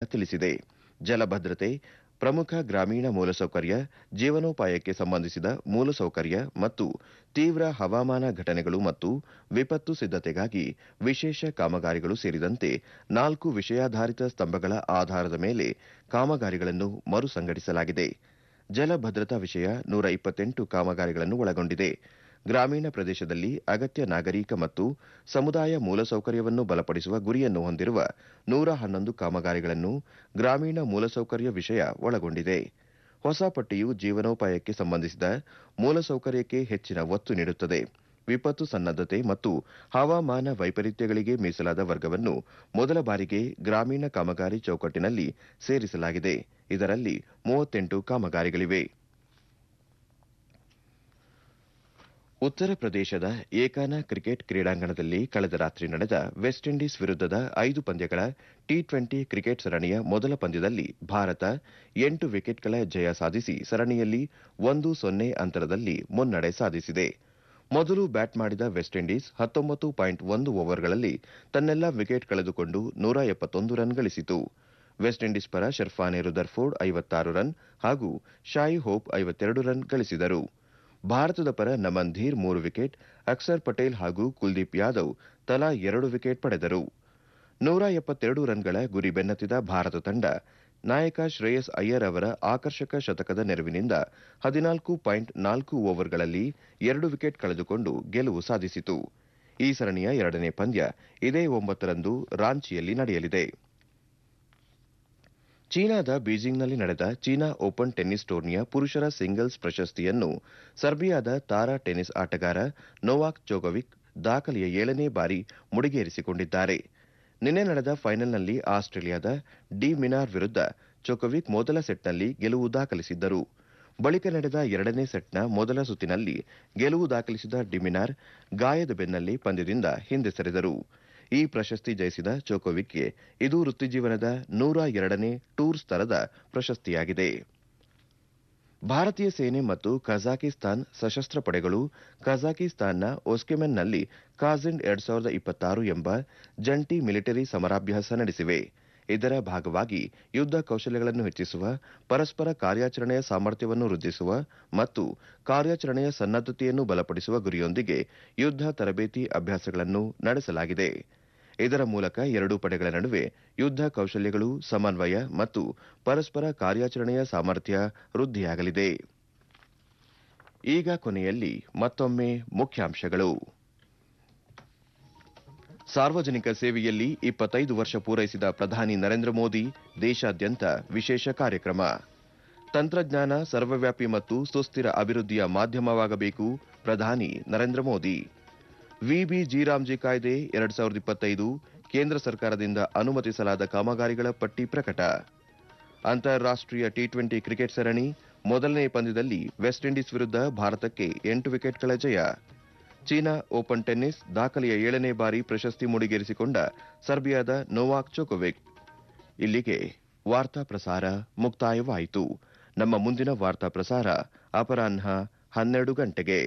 ತಿಳಿಸಿದೆ ಜಲಭದ್ರತೆ ಪ್ರಮುಖ ಗ್ರಾಮೀಣ ಮೂಲಸೌಕರ್ಯ ಜೀವನೋಪಾಯಕ್ಕೆ ಸಂಬಂಧಿಸಿದ ಮೂಲಸೌಕರ್ಯ ಮತ್ತು ತೀವ್ರ ಹವಾಮಾನ ಘಟನೆಗಳು ಮತ್ತು ವಿಪತ್ತು ಸಿದ್ದತೆಗಾಗಿ ವಿಶೇಷ ಕಾಮಗಾರಿಗಳು ಸೇರಿದಂತೆ ನಾಲ್ಕು ವಿಷಯಾಧಾರಿತ ಸ್ತಂಭಗಳ ಆಧಾರದ ಮೇಲೆ ಕಾಮಗಾರಿಗಳನ್ನು ಮರು ಸಂಘಟಿಸಲಾಗಿದೆ ಜಲಭದ್ರತಾ ವಿಷಯ ನೂರ ಇಪ್ಪತ್ತೆಂಟು ಕಾಮಗಾರಿಗಳನ್ನು ಒಳಗೊಂಡಿದೆ ಗ್ರಾಮೀಣ ಪ್ರದೇಶದಲ್ಲಿ ಅಗತ್ಯ ನಾಗರಿಕ ಮತ್ತು ಸಮುದಾಯ ಮೂಲಸೌಕರ್ಯವನ್ನು ಬಲಪಡಿಸುವ ಗುರಿಯನ್ನು ಹೊಂದಿರುವ ನೂರ ಹನ್ನೊಂದು ಕಾಮಗಾರಿಗಳನ್ನು ಗ್ರಾಮೀಣ ಮೂಲಸೌಕರ್ಯ ವಿಷಯ ಒಳಗೊಂಡಿದೆ ಹೊಸ ಪಟ್ಟಿಯು ಜೀವನೋಪಾಯಕ್ಕೆ ಸಂಬಂಧಿಸಿದ ಮೂಲಸೌಕರ್ಯಕ್ಕೆ ಹೆಚ್ಚಿನ ಒತ್ತು ನೀಡುತ್ತದೆ ವಿಪತ್ತು ಸನ್ನದ್ದತೆ ಮತ್ತು ಹವಾಮಾನ ವೈಪರೀತ್ಯಗಳಿಗೆ ಮೀಸಲಾದ ವರ್ಗವನ್ನು ಮೊದಲ ಬಾರಿಗೆ ಗ್ರಾಮೀಣ ಕಾಮಗಾರಿ ಚೌಕಟ್ಟಿನಲ್ಲಿ ಸೇರಿಸಲಾಗಿದೆ ಇದರಲ್ಲಿ ಮೂವತ್ತೆಂಟು ಕಾಮಗಾರಿಗಳಿವೆ ಉತ್ತರ ಪ್ರದೇಶದ ಏಕಾನ ಕ್ರಿಕೆಟ್ ಕ್ರೀಡಾಂಗಣದಲ್ಲಿ ಕಳೆದ ರಾತ್ರಿ ನಡೆದ ವೆಸ್ಟ್ ಇಂಡೀಸ್ ವಿರುದ್ಧದ ಐದು ಪಂದ್ಯಗಳ ಟಿ ಟ್ವೆಂಟಿ ಕ್ರಿಕೆಟ್ ಸರಣಿಯ ಮೊದಲ ಪಂದ್ಯದಲ್ಲಿ ಭಾರತ ಎಂಟು ವಿಕೆಟ್ಗಳ ಜಯ ಸಾಧಿಸಿ ಸರಣಿಯಲ್ಲಿ ಒಂದು ಸೊನ್ನೆ ಅಂತರದಲ್ಲಿ ಮುನ್ನಡೆ ಸಾಧಿಸಿದೆ ಮೊದಲು ಬ್ಯಾಟ್ ಮಾಡಿದ ವೆಸ್ಟ್ ಇಂಡೀಸ್ ಹತ್ತೊಂಬತ್ತು ಪಾಯಿಂಟ್ ಒಂದು ಓವರ್ಗಳಲ್ಲಿ ತನ್ನೆಲ್ಲ ವಿಕೆಟ್ ಕಳೆದುಕೊಂಡು ನೂರ ಎಪ್ಪತ್ತೊಂದು ರನ್ ಗಳಿಸಿತು ವೆಸ್ಟ್ ಇಂಡೀಸ್ ಪರ ಶರ್ಫಾನೆ ರುದರ್ಫೋರ್ಡ್ ಐವತ್ತಾರು ರನ್ ಹಾಗೂ ಶಾಯಿ ಹೋಪ್ ಐವತ್ತೆರಡು ರನ್ ಗಳಿಸಿದರು ಭಾರತದ ಪರ ನಮನ್ ಧೀರ್ ಮೂರು ವಿಕೆಟ್ ಅಕ್ಷರ್ ಪಟೇಲ್ ಹಾಗೂ ಕುಲ್ದೀಪ್ ಯಾದವ್ ತಲಾ ಎರಡು ವಿಕೆಟ್ ಪಡೆದರು ನೂರ ಎಪ್ಪತ್ತೆರಡು ರನ್ಗಳ ಗುರಿ ಬೆನ್ನತ್ತಿದ ಭಾರತ ತಂಡ ನಾಯಕ ಶ್ರೇಯಸ್ ಅಯ್ಯರ್ ಅವರ ಆಕರ್ಷಕ ಶತಕದ ನೆರವಿನಿಂದ ಹದಿನಾಲ್ಕು ಪಾಯಿಂಟ್ ನಾಲ್ಕು ಓವರ್ಗಳಲ್ಲಿ ಎರಡು ವಿಕೆಟ್ ಕಳೆದುಕೊಂಡು ಗೆಲುವು ಸಾಧಿಸಿತು ಈ ಸರಣಿಯ ಎರಡನೇ ಪಂದ್ಯ ಇದೇ ಒಂಬತ್ತರಂದು ರಾಂಚಿಯಲ್ಲಿ ನಡೆಯಲಿದೆ ಚೀನಾದ ಬೀಜಿಂಗ್ನಲ್ಲಿ ನಡೆದ ಚೀನಾ ಓಪನ್ ಟೆನ್ನಿಸ್ ಟೂರ್ನಿಯ ಪುರುಷರ ಸಿಂಗಲ್ಸ್ ಪ್ರಶಸ್ತಿಯನ್ನು ಸರ್ಬಿಯಾದ ತಾರಾ ಟೆನ್ನಿಸ್ ಆಟಗಾರ ನೋವಾಕ್ ಜೋಗೋವಿಕ್ ದಾಖಲೆಯ ಏಳನೇ ಬಾರಿ ಮುಡಿಗೇರಿಸಿಕೊಂಡಿದ್ದಾರೆ ನಿನ್ನೆ ನಡೆದ ಫೈನಲ್ನಲ್ಲಿ ಆಸ್ಟ್ರೇಲಿಯಾದ ಡಿ ಮಿನಾರ್ ವಿರುದ್ಧ ಜೋಕೋವಿಕ್ ಮೊದಲ ಸೆಟ್ನಲ್ಲಿ ಗೆಲುವು ದಾಖಲಿಸಿದ್ದರು ಬಳಿಕ ನಡೆದ ಎರಡನೇ ಸೆಟ್ನ ಮೊದಲ ಸುತ್ತಿನಲ್ಲಿ ಗೆಲುವು ದಾಖಲಿಸಿದ ಡಿಮಿನಾರ್ ಗಾಯದ ಬೆನ್ನಲ್ಲಿ ಪಂದ್ಯದಿಂದ ಹಿಂದೆ ಸರಿದರು ಈ ಪ್ರಶಸ್ತಿ ಜಯಿಸಿದ ಜೋಕೋವಿಕ್ಗೆ ಇದು ವೃತ್ತಿಜೀವನದ ನೂರ ಎರಡನೇ ಟೂರ್ ಸ್ತರದ ಪ್ರಶಸ್ತಿಯಾಗಿದೆ ಭಾರತೀಯ ಸೇನೆ ಮತ್ತು ಕಜಾಕಿಸ್ತಾನ್ ಸಶಸ್ತ್ರ ಪಡೆಗಳು ಕಜಾಕಿಸ್ತಾನ್ನ ಒಸ್ಕೆಮೆನ್ನಲ್ಲಿ ಕಾಜಿಂಡ್ ಎರಡ್ ಸಾವಿರದ ಇಪ್ಪತ್ತಾರು ಎಂಬ ಜಂಟಿ ಮಿಲಿಟರಿ ಸಮರಾಭ್ಯಾಸ ನಡೆಸಿವೆ ಇದರ ಭಾಗವಾಗಿ ಯುದ್ಧ ಕೌಶಲ್ಯಗಳನ್ನು ಹೆಚ್ಚಿಸುವ ಪರಸ್ಪರ ಕಾರ್ಯಾಚರಣೆಯ ಸಾಮರ್ಥ್ಯವನ್ನು ವೃದ್ಧಿಸುವ ಮತ್ತು ಕಾರ್ಯಾಚರಣೆಯ ಸನ್ನದ್ದತೆಯನ್ನು ಬಲಪಡಿಸುವ ಗುರಿಯೊಂದಿಗೆ ಯುದ್ಧ ತರಬೇತಿ ಅಭ್ಯಾಸಗಳನ್ನು ನಡೆಸಲಾಗಿದೆ ಇದರ ಮೂಲಕ ಎರಡೂ ಪಡೆಗಳ ನಡುವೆ ಯುದ್ಧ ಕೌಶಲ್ಯಗಳು ಸಮನ್ವಯ ಮತ್ತು ಪರಸ್ಪರ ಕಾರ್ಯಾಚರಣೆಯ ಸಾಮರ್ಥ್ಯ ವೃದ್ಧಿಯಾಗಲಿದೆ ಈಗ ಕೊನೆಯಲ್ಲಿ ಮತ್ತೊಮ್ಮೆ ಮುಖ್ಯಾಂಶಗಳು ಸಾರ್ವಜನಿಕ ಸೇವೆಯಲ್ಲಿ ಇಪ್ಪತ್ತೈದು ವರ್ಷ ಪೂರೈಸಿದ ಪ್ರಧಾನಿ ನರೇಂದ್ರ ಮೋದಿ ದೇಶಾದ್ಯಂತ ವಿಶೇಷ ಕಾರ್ಯಕ್ರಮ ತಂತ್ರಜ್ಞಾನ ಸರ್ವವ್ಯಾಪಿ ಮತ್ತು ಸುಸ್ಥಿರ ಅಭಿವೃದ್ಧಿಯ ಮಾಧ್ಯಮವಾಗಬೇಕು ಪ್ರಧಾನಿ ನರೇಂದ್ರ ಮೋದಿ ವಿಬಿ ಜಿರಾಮ್ಜಿ ಕಾಯ್ದೆ ಎರಡ್ ಸಾವಿರದ ಇಪ್ಪತ್ತೈದು ಕೇಂದ್ರ ಸರ್ಕಾರದಿಂದ ಅನುಮತಿಸಲಾದ ಕಾಮಗಾರಿಗಳ ಪಟ್ಟಿ ಪ್ರಕಟ ಅಂತಾರಾಷ್ಟೀಯ ಟಿ ಟ್ವೆಂಟಿ ಕ್ರಿಕೆಟ್ ಸರಣಿ ಮೊದಲನೇ ಪಂದ್ಯದಲ್ಲಿ ವೆಸ್ಟ್ ಇಂಡೀಸ್ ವಿರುದ್ಧ ಭಾರತಕ್ಕೆ ಎಂಟು ವಿಕೆಟ್ಗಳ ಜಯ ಚೀನಾ ಓಪನ್ ಟೆನ್ನಿಸ್ ದಾಖಲೆಯ ಏಳನೇ ಬಾರಿ ಪ್ರಶಸ್ತಿ ಮುಡಿಗೇರಿಸಿಕೊಂಡ ಸರ್ಬಿಯಾದ ನೋವಾಕ್ ಜೋಕೋವಿಕ್ ಇಲ್ಲಿಗೆ ವಾರ್ತಾ ಪ್ರಸಾರ ಮುಕ್ತಾಯವಾಯಿತು ನಮ್ಮ ಮುಂದಿನ ವಾರ್ತಾ ಪ್ರಸಾರ ಅಪರಾಹ್ನ ಹನ್ನೆರಡು ಗಂಟೆಗೆ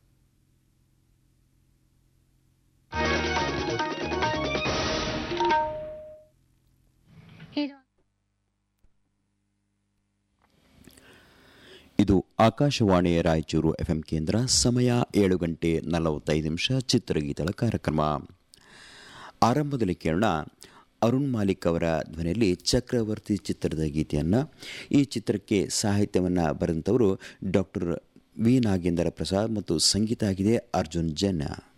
ಇದು ಆಕಾಶವಾಣಿಯ ರಾಯಚೂರು ಎಫ್ಎಂ ಕೇಂದ್ರ ಸಮಯ ಏಳು ಗಂಟೆ ನಲವತ್ತೈದು ನಿಮಿಷ ಚಿತ್ರಗೀತಗಳ ಕಾರ್ಯಕ್ರಮ ಆರಂಭದಲ್ಲಿ ಕೇಳೋಣ ಅರುಣ್ ಮಾಲಿಕ್ ಅವರ ಧ್ವನಿಯಲ್ಲಿ ಚಕ್ರವರ್ತಿ ಚಿತ್ರದ ಗೀತೆಯನ್ನು ಈ ಚಿತ್ರಕ್ಕೆ ಸಾಹಿತ್ಯವನ್ನು ಬರೆದಂಥವರು ಡಾಕ್ಟರ್ ವಿ ನಾಗೇಂದ್ರ ಪ್ರಸಾದ್ ಮತ್ತು ಸಂಗೀತ ಆಗಿದೆ ಅರ್ಜುನ್ ಜನ್ಯ